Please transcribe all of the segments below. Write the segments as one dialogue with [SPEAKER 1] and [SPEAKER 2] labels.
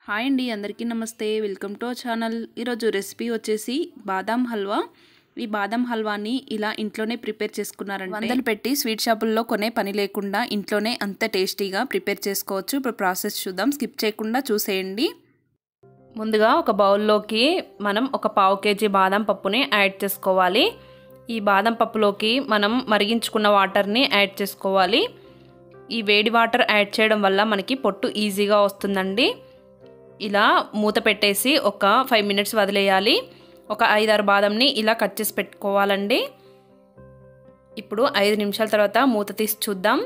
[SPEAKER 1] hi అండి అందరికీ నమస్తే వెల్కమ్ టు అవర్ ఛానల్ ఈరోజు రెసిపీ వచ్చేసి బాదాం హల్వా ఈ బాదం హల్వాని ఇలా ఇంట్లోనే ప్రిపేర్ చేసుకున్నారంటే వందలు పెట్టి స్వీట్ షాపుల్లో కొనే పని లేకుండా ఇంట్లోనే అంత టేస్టీగా ప్రిపేర్ చేసుకోవచ్చు ఇప్పుడు ప్రాసెస్ చూద్దాం స్కిప్ చేయకుండా చూసేయండి ముందుగా ఒక బౌల్లోకి మనం ఒక పావు కేజీ బాదం పప్పుని యాడ్ చేసుకోవాలి ఈ బాదం పప్పులోకి మనం మరిగించుకున్న వాటర్ని యాడ్ చేసుకోవాలి ఈ వేడి వాటర్ యాడ్ చేయడం వల్ల మనకి పొట్టు ఈజీగా వస్తుందండి ఇలా మూత పెట్టేసి ఒక ఫైవ్ మినిట్స్ వదిలేయాలి ఒక ఐదారు బాదంని ఇలా కట్ చేసి పెట్టుకోవాలండి ఇప్పుడు ఐదు నిమిషాల తర్వాత మూత తీసి చూద్దాం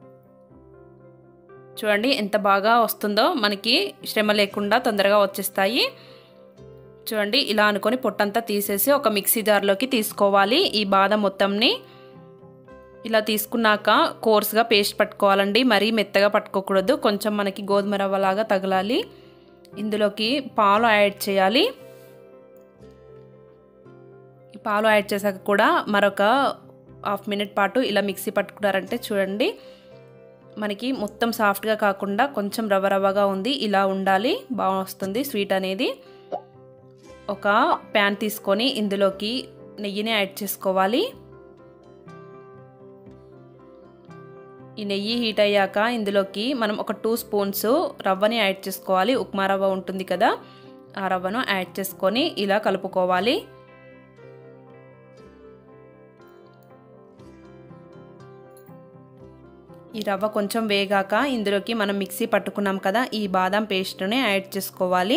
[SPEAKER 1] చూడండి ఎంత బాగా వస్తుందో మనకి శ్రమ లేకుండా తొందరగా వచ్చేస్తాయి చూడండి ఇలా అనుకొని పొట్టంతా తీసేసి ఒక మిక్సీ జార్లోకి తీసుకోవాలి ఈ బాదం మొత్తంని ఇలా తీసుకున్నాక కోర్స్గా పేస్ట్ పట్టుకోవాలండి మరీ మెత్తగా పట్టుకోకూడదు కొంచెం మనకి గోధుమ రవ్వలాగా తగలాలి ఇందులోకి పాలు యాడ్ చేయాలి ఈ పాలు యాడ్ చేశాక కూడా మరొక హాఫ్ మినిట్ పాటు ఇలా మిక్సీ పట్టుకున్నారంటే చూడండి మనకి మొత్తం సాఫ్ట్గా కాకుండా కొంచెం రవ్వ రవ్వగా ఉంది ఇలా ఉండాలి బాగా వస్తుంది స్వీట్ అనేది ఒక ప్యాన్ తీసుకొని ఇందులోకి నెయ్యిని యాడ్ చేసుకోవాలి ఈ నెయ్యి హీట్ అయ్యాక ఇందులోకి మనం ఒక టూ స్పూన్స్ రవ్వని యాడ్ చేసుకోవాలి ఉప్మా రవ్వ ఉంటుంది కదా ఆ రవ్వను యాడ్ చేసుకొని ఇలా కలుపుకోవాలి ఈ రవ్వ కొంచెం వేగాక ఇందులోకి మనం మిక్సీ పట్టుకున్నాం కదా ఈ బాదం పేస్ట్ని యాడ్ చేసుకోవాలి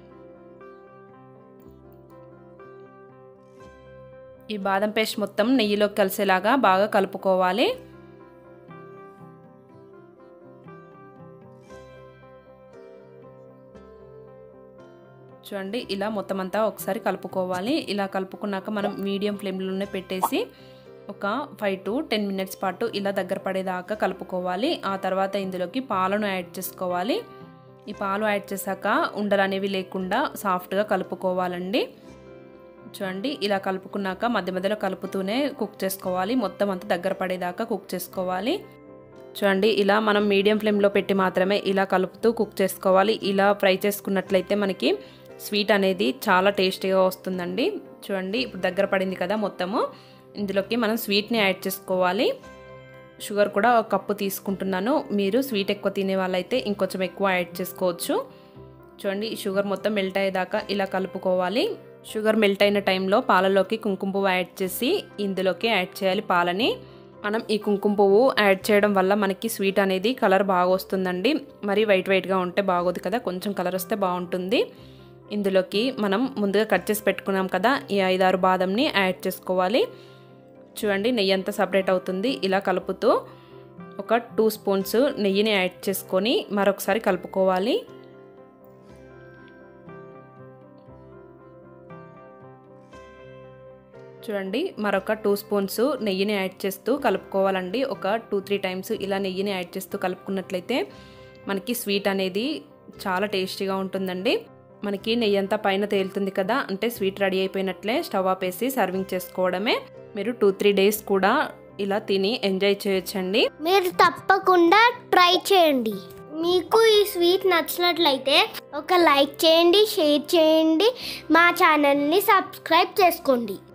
[SPEAKER 1] ఈ బాదం పేస్ట్ మొత్తం నెయ్యిలోకి కలిసేలాగా బాగా కలుపుకోవాలి చూడండి ఇలా మొత్తం అంతా ఒకసారి కలుపుకోవాలి ఇలా కలుపుకున్నాక మనం మీడియం ఫ్లేమ్లోనే పెట్టేసి ఒక ఫైవ్ టు టెన్ మినిట్స్ పాటు ఇలా దగ్గర పడేదాకా కలుపుకోవాలి ఆ తర్వాత ఇందులోకి పాలను యాడ్ చేసుకోవాలి ఈ పాలు యాడ్ చేశాక ఉండలు అనేవి లేకుండా సాఫ్ట్గా కలుపుకోవాలండి చూడండి ఇలా కలుపుకున్నాక మధ్య మధ్యలో కలుపుతూనే కుక్ చేసుకోవాలి మొత్తం అంతా దగ్గర పడేదాకా కుక్ చేసుకోవాలి చూడండి ఇలా మనం మీడియం ఫ్లేమ్లో పెట్టి మాత్రమే ఇలా కలుపుతూ కుక్ చేసుకోవాలి ఇలా ఫ్రై చేసుకున్నట్లయితే మనకి స్వీట్ అనేది చాలా టేస్టీగా వస్తుందండి చూడండి ఇప్పుడు దగ్గర పడింది కదా మొత్తము ఇందులోకి మనం స్వీట్ని యాడ్ చేసుకోవాలి షుగర్ కూడా ఒక కప్పు తీసుకుంటున్నాను మీరు స్వీట్ ఎక్కువ తినే వాళ్ళైతే ఇంకొంచెం ఎక్కువ యాడ్ చేసుకోవచ్చు చూడండి షుగర్ మొత్తం మెల్ట్ అయ్యేదాకా ఇలా కలుపుకోవాలి షుగర్ మెల్ట్ అయిన టైంలో పాలలోకి కుంకుమ పువ్వు యాడ్ చేసి ఇందులోకి యాడ్ చేయాలి పాలని మనం ఈ కుంకుమ పువ్వు యాడ్ చేయడం వల్ల మనకి స్వీట్ అనేది కలర్ బాగా వస్తుందండి మరి వైట్ వైట్గా ఉంటే బాగోదు కదా కొంచెం కలర్ వస్తే బాగుంటుంది ఇందులోకి మనం ముందుగా కట్ చేసి పెట్టుకున్నాం కదా ఈ ఐదారు బాదంని యాడ్ చేసుకోవాలి చూడండి నెయ్యి అంతా సపరేట్ అవుతుంది ఇలా కలుపుతూ ఒక టూ స్పూన్స్ నెయ్యిని యాడ్ చేసుకొని మరొకసారి కలుపుకోవాలి చూడండి మరొక టూ స్పూన్స్ నెయ్యిని యాడ్ చేస్తూ కలుపుకోవాలండి ఒక టూ త్రీ టైమ్స్ ఇలా నెయ్యిని యాడ్ చేస్తూ కలుపుకున్నట్లయితే మనకి స్వీట్ అనేది చాలా టేస్టీగా ఉంటుందండి మనకి నెయ్యి అంతా పైన తేలుతుంది కదా అంటే స్వీట్ రెడీ అయిపోయినట్లే స్టవ్ ఆపేసి సర్వింగ్ చేసుకోవడమే మీరు టూ త్రీ డేస్ కూడా ఇలా తిని ఎంజాయ్ చేయొచ్చండి
[SPEAKER 2] మీరు తప్పకుండా ట్రై చేయండి మీకు ఈ స్వీట్ నచ్చినట్లయితే ఒక లైక్ చేయండి షేర్ చేయండి మా ఛానల్ని సబ్స్క్రైబ్ చేసుకోండి